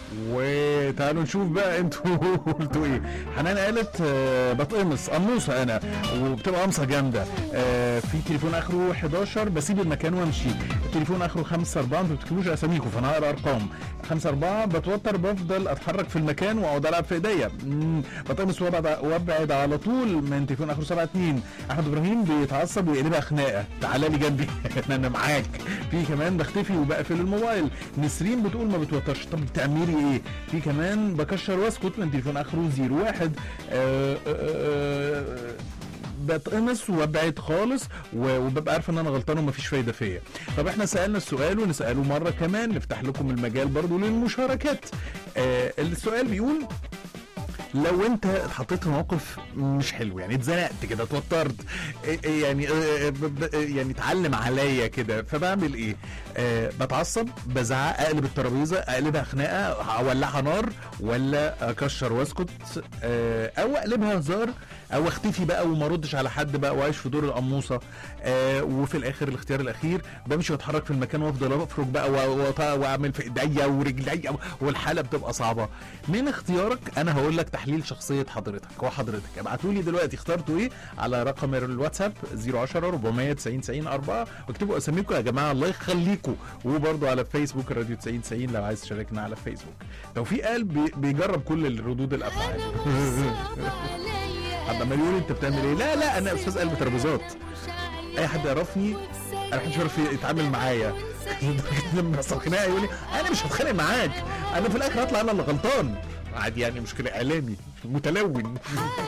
وتعالوا نشوف بقى انتوا قلتوا ايه حنان قالت آه، بتقمص قموصه انا وبتبقى قمصه جامده آه، في تليفون اخره 11 بسيب المكان وامشي التليفون اخره 5 4 انتوا ما بتكتبوش اساميكم فانا هقرا ارقام 5 4 بتوتر بفضل اتحرك في المكان واقعد العب في ايديا مم، بتقمص وابعد وابعد على طول من تليفون اخره 7 2 احمد ابراهيم بيتعصب ويقلبها خناقه تعالى لي جنبي انا معاك في كمان بختفي وبقفل الموبايل نسرين بتقول ما بتوترش طب بتعملي ايه في كمان بكشر واسكت من تليفون اخره 01 آه آه آه بتقمص وابعد خالص و- وببقى عارف ان انا غلطان ومفيش فايده فيا طب احنا سالنا السؤال ونساله مره كمان نفتح لكم المجال برضو للمشاركات آه السؤال بيقول لو انت اتحطيت في موقف مش حلو يعني اتزنقت كده اتوترت إيه- إيه يعني إيه- ب- ب- يعني اتعلم عليا كده فبعمل ايه آه بتعصب بزعق اقلب الترابيزه اقلبها خناقه اولعها نار ولا اكشر واسكت آه او اقلبها هزار او اختفي بقى وما اردش على حد بقى واعيش في دور القموصه آه وفي الاخر الاختيار الاخير بمشي واتحرك في المكان وافضل افرج بقى و- وط- واعمل في ايديا ورجليا والحاله بتبقى صعبه من اختيارك انا هقول لك تحليل شخصيه حضرتك وحضرتك ابعتوا لي دلوقتي اخترتوا ايه على رقم الواتساب 010 490 90 4 واكتبوا اساميكم يا جماعه الله يخليكم وبرضه على فيسبوك الراديو 90 90 لو عايز تشاركنا على فيسبوك توفيق قال بي- بيجرب كل الردود الافعال حد عمال يقول انت بتعمل ايه لا لا انا استاذ قلب ترابيزات اي حد يعرفني انا محدش يعرف يتعامل معايا لما يحصل خناقه يقول لي انا مش هتخانق معاك انا في الاخر هطلع انا اللي غلطان عادي يعني مشكله اعلامي متلون